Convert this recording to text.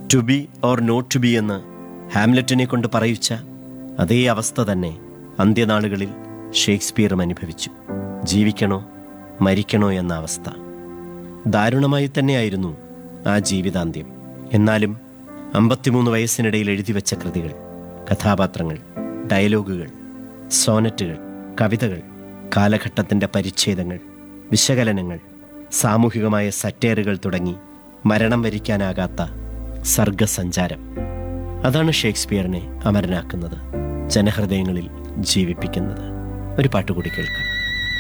to be or not to be എന്ന് ഹാംലെറ്റിനെ കൊണ്ട് പറയിച്ച അതേ അവസ്ഥ തന്നെ അന്ത്യനാളുകളിൽ ഷേക്സ്പിയറും അനുഭവിച്ചു ജീവിക്കണോ മരിക്കണോ എന്ന അവസ്ഥ ദാരുണമായി തന്നെയായിരുന്നു ആ ജീവിതാന്ത്യം എന്നാലും അമ്പത്തിമൂന്ന് വയസ്സിനിടയിൽ എഴുതിവെച്ച കൃതികൾ കഥാപാത്രങ്ങൾ ഡയലോഗുകൾ സോനറ്റുകൾ കവിതകൾ കാലഘട്ടത്തിൻ്റെ പരിച്ഛേദങ്ങൾ വിശകലനങ്ങൾ സാമൂഹികമായ സറ്റേറുകൾ തുടങ്ങി മരണം വരിക്കാനാകാത്ത സർഗസഞ്ചാരം അതാണ് ഷേക്സ്പിയറിനെ അമരനാക്കുന്നത് ജനഹൃദയങ്ങളിൽ ജീവിപ്പിക്കുന്നത് ഒരു പാട്ടുകൂടി കേൾക്കാം